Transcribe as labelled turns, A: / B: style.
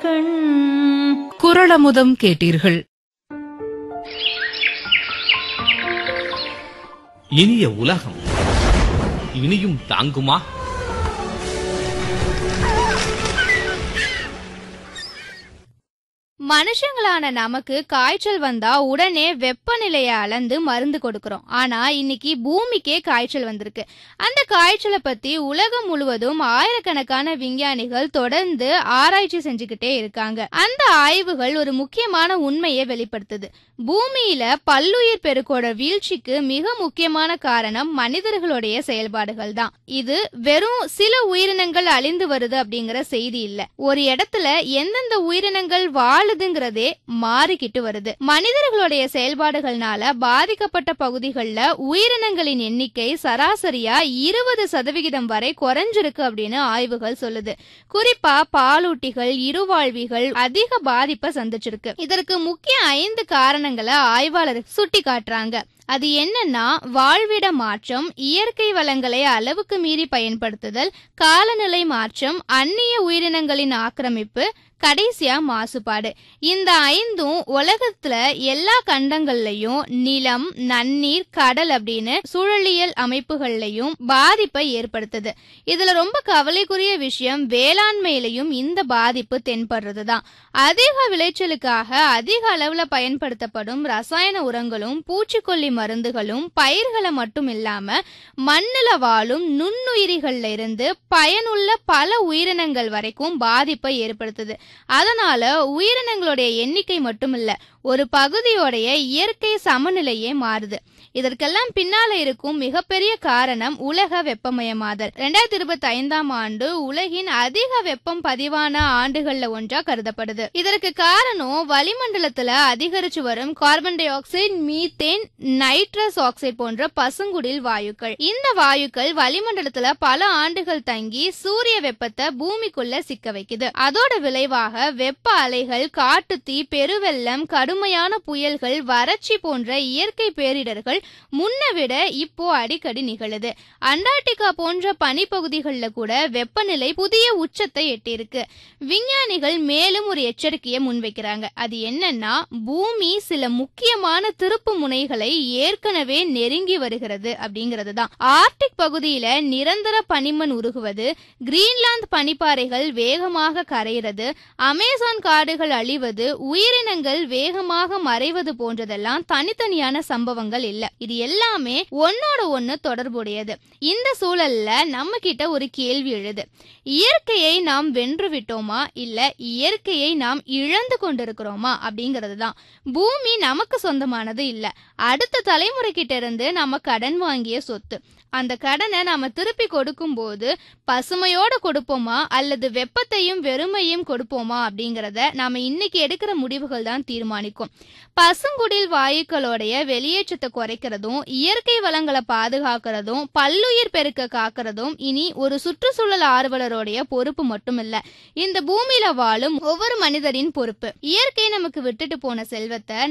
A: கண்
B: குரளமுதம் கேட்டீர்கள்
C: இனிய உலகம் இனியும் தாங்குமா
D: மனுஷங்களான நமக்கு காய்ச்சல் வந்தா உடனே வெப்பநிலையை அளந்து மருந்து கொடுக்கறோம் ஆனா இன்னைக்கு பூமிக்கே காய்ச்சல் வந்திருக்கு அந்த காய்ச்சலை பத்தி உலகம் முழுவதும் ஆயிரக்கணக்கான விஞ்ஞானிகள் தொடர்ந்து ஆராய்ச்சி செஞ்சுக்கிட்டே இருக்காங்க அந்த ஆய்வுகள் ஒரு முக்கியமான உண்மையை வெளிப்படுத்துது பூமியில பல்லுயிர் பெருக்கோட வீழ்ச்சிக்கு மிக முக்கியமான காரணம் மனிதர்களுடைய செயல்பாடுகள் தான் இது வெறும் சில உயிரினங்கள் அழிந்து வருது அப்படிங்கிற செய்தி இல்ல ஒரு இடத்துல எந்தெந்த உயிரினங்கள் வாழுதுங்கிறதே மாறிக்கிட்டு வருது மனிதர்களுடைய செயல்பாடுகள்னால பாதிக்கப்பட்ட பகுதிகளில் உயிரினங்களின் எண்ணிக்கை சராசரியா இருபது சதவிகிதம் வரை குறைஞ்சிருக்கு அப்படின்னு ஆய்வுகள் சொல்லுது குறிப்பா பாலூட்டிகள் இருவாழ்விகள் அதிக பாதிப்பை சந்திச்சிருக்கு இதற்கு முக்கிய ஐந்து காரணங்களை ஆய்வாளர் சுட்டி காட்டுறாங்க அது என்னன்னா வாழ்விட மாற்றம் இயற்கை வளங்களை அளவுக்கு மீறி பயன்படுத்துதல் காலநிலை மாற்றம் அந்நிய உயிரினங்களின் ஆக்கிரமிப்பு கடைசியா மாசுபாடு இந்த ஐந்தும் உலகத்துல எல்லா கண்டங்கள்லயும் நிலம் நன்னீர் கடல் அப்படின்னு சூழலியல் அமைப்புகள்லயும் பாதிப்பை ஏற்படுத்துது இதுல ரொம்ப கவலைக்குரிய விஷயம் வேளாண்மையிலையும் இந்த பாதிப்பு தென்படுறதுதான் அதிக விளைச்சலுக்காக அதிக அளவுல பயன்படுத்தப்படும் ரசாயன உரங்களும் பூச்சிக்கொல்லி மருந்துகளும் பயிர்களை மட்டும் இல்லாம மண்ணுல வாழும் நுண்ணுயிரிகள்ல இருந்து பயனுள்ள பல உயிரினங்கள் வரைக்கும் பாதிப்பை ஏற்படுத்துது அதனால உயிரினங்களுடைய எண்ணிக்கை மட்டும் இல்ல ஒரு பகுதியோடைய இயற்கை சமநிலையே மாறுது இதற்கெல்லாம் பின்னால இருக்கும் மிகப்பெரிய காரணம் உலக வெப்பமயமாதல் ரெண்டாயிரத்தி இருபத்தி ஐந்தாம் ஆண்டு உலகின் அதிக வெப்பம் பதிவான ஆண்டுகள்ல ஒன்றா கருதப்படுது இதற்கு காரணம் வளிமண்டலத்துல அதிகரிச்சு வரும் carbon dioxide methane nitrous oxide போன்ற பசுங்குடில் வாயுக்கள் இந்த வாயுக்கள் வளிமண்டலத்துல பல ஆண்டுகள் தங்கி சூரிய வெப்பத்தை பூமிக்குள்ள சிக்க வைக்குது அதோட விளைவாக வெப்ப அலைகள் காட்டுத்தீ பெருவெள்ளம் கடுமையான புயல்கள் வறட்சி போன்ற இயற்கை பேரிடர்கள் முன்ன விட இப்போ அடிக்கடி நிகழுது அண்டார்டிகா போன்ற பனிப்பகுதிகளில் கூட வெப்பநிலை புதிய உச்சத்தை எட்டியிருக்கு விஞ்ஞானிகள் மேலும் ஒரு எச்சரிக்கையை முன்வைக்கிறாங்க அது என்னன்னா பூமி சில முக்கியமான திருப்பு முனைகளை ஏற்கனவே நெருங்கி வருகிறது அப்படிங்கிறது தான் ஆர்டிக் பகுதியில நிரந்தர பனிமண் உருகுவது கிரீன்லாந்து பனிப்பாறைகள் வேகமாக கரைகிறது அமேசான் காடுகள் அழிவது உயிரினங்கள் வேகமாக மறைவது போன்றதெல்லாம் தனித்தனியான சம்பவங்கள் இல்ல இது எல்லாமே ஒன்னோட ஒண்ணு தொடர்புடையது இந்த சூழல்ல நம்ம கிட்ட ஒரு கேள்வி எழுது இயற்கையை நாம் வென்று விட்டோமா இல்ல இயற்கையை நாம் இழந்து கொண்டிருக்கிறோமா அப்படிங்கிறது தான் பூமி நமக்கு சொந்தமானது இல்ல அடுத்த தலைமுறை கிட்ட இருந்து நம்ம கடன் வாங்கிய சொத்து அந்த கடனை நாம திருப்பி கொடுக்கும் போது பசுமையோட கொடுப்போமா அல்லது வெப்பத்தையும் வெறுமையும் கொடுப்போமா அப்படிங்கறத நாம இன்னைக்கு எடுக்கிற முடிவுகள் தான் தீர்மானிக்கும் பசுங்குடில் வாயுக்களோடைய வெளியேற்றத்தை குறைக்கிறதும் இயற்கை வளங்களை பாதுகாக்கிறதும் பல்லுயிர் பெருக்க காக்கிறதும் இனி ஒரு சுற்றுச்சூழல் ஆர்வலருடைய பொறுப்பு மட்டும் இல்ல இந்த பூமியில வாழும் ஒவ்வொரு மனிதரின் பொறுப்பு இயற்கை நமக்கு விட்டுட்டு போன செல்வத்தை